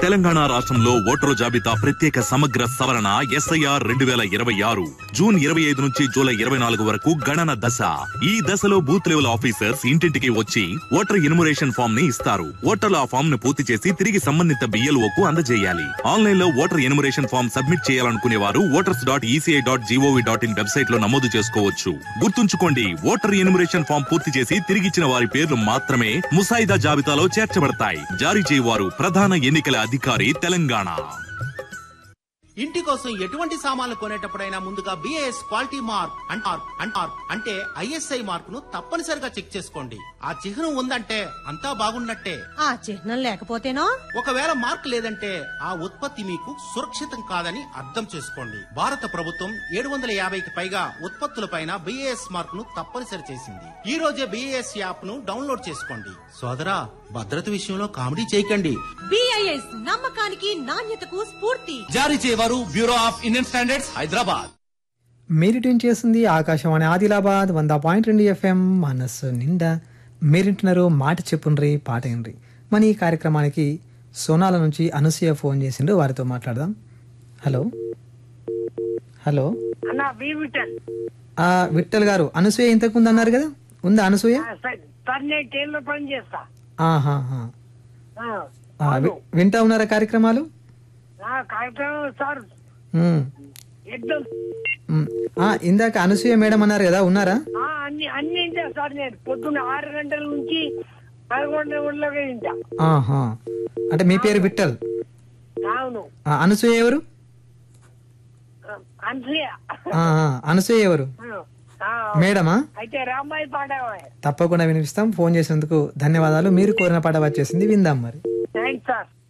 తెలంగాణ రాష్ట్రంలో ఓటరు జాబితా ప్రత్యేక సమగ్ర సవరణ ఎస్ఐఆర్ రెండు వేల ఇరవై ఆరు జూన్ ఇరవై ఐదు నుంచి జూలై ఇరవై నాలుగు వరకు గణన దశ ఈ దశలో బూత్ లెవెల్ ఆఫీసర్స్ ఇంటింటికి వచ్చి ఓటర్ ఇన్మురేషన్ ఫామ్ ని ఇస్తారు ఓటర్లు ఆ ఫామ్ ను పూర్తి చేసి తిరిగి సంబంధిత బిఎల్ఓ కు అందజేయాలి ఆన్లైన్ లో ఓటర్ ఇన్మురేషన్ ఫామ్ సబ్మిట్ చేయాలనుకునే వారు voters dot ECI dot G O V dot in website లో నమోదు చేసుకోవచ్చు గుర్తుంచుకోండి ఓటర్ ఇన్మురేషన్ ఫామ్ పూర్తి చేసి తిరిగిచ్చిన వారి పేర్లు మాత్రమే ముసాయిదా జాబితాలో చేర్చబడతాయి జారీ చేయవారు ప్రధాన ఎన్నికల అధికారి తెలంగాణ ఇంటి కోసం ఎటువంటి సామాన్లు కొనేటప్పుడైనా ముందుగా బిఏఎస్ క్వాలిటీ మార్క్ అంటార్ అంటార్ అంటే ఐఎస్ఐ మార్క్ ను తప్పనిసరిగా చెక్ చేసుకోండి ఆ చిహ్నం ఉందంటే అంతా బాగున్నట్టే ఆ చిహ్నం లేకపోతేనో ఒకవేళ మార్క్ లేదంటే ఆ ఉత్పత్తి మీకు సురక్షితం కాదని అర్థం చేసుకోండి భారత ప్రభుత్వం ఏడు వందల యాభైకి పైగా ఉత్పత్తులపైన బిఏఎస్ మార్క్ ను తప్పనిసరి చేసింది ఈ రోజే బిఏఎస్ యాప్ ను డౌన్లోడ్ చేసుకోండి సోదరా భద్రత విషయంలో కామెడీ చేయకండి బిఐఎస్ నమ్మకానికి నాణ్యతకు స్ఫూర్తి జారీ చేయవారు bureau of Indian standards Hyderabad మీరు ట్యూన్ చేస్తుంది ఆకాశవాణి ఆదిలాబాద్ వంద పాయింట్ రెండు ఎఫ్ఎం మనస్సు నిండా మీరింటున్నారు మాట చెప్పుండ్రి పాట ఏండ్రి మన ఈ కార్యక్రమానికి సోనాల నుంచి అనసూయ ఫోన్ చేసిండ్రు వారితో మాట్లాడదాం హలో హలో అన్న బి విఠల్ ఆ, విఠల్ గారు అనసూయ ఇంతకు ముందు అన్నారు కదా ఉందా అనసూయ ఆ, సార్ సార్ నేను టైంలో పని చేస్తా ఆహాహా. ఆ, ఆ, వి- వింటా ఉన్నారా కార్యక్రమాలు ఆ, కార్యక్రమం సార్ ఉమ్, ఎగ్జామ్ ఉమ్. ఆ, ఇందాక అనసూయ మేడం అన్నారు కదా ఉన్నారా ఆ, అన్ని అన్ని ఇంటా సార్ నేను పొద్దున్న ఆరు గంటల నుంచి పదకొండు గంటలకు ఇంటా ఆహా అంటే మీ పేరు విఠల్ అవును ఆ, అనసూయ ఎవరు ఆ, అనసూయ ఆ, ఆ, అనసూయ ఎవరు ఆ, మేడమా అయితే రామాయి పాట తప్పకుండా వినిపిస్తాం ఫోన్ చేసినందుకు ధన్యవాదాలు మీరు కోరిన పాట వచ్చేసింది విందాం మరి థ్యాంక్స్ సార్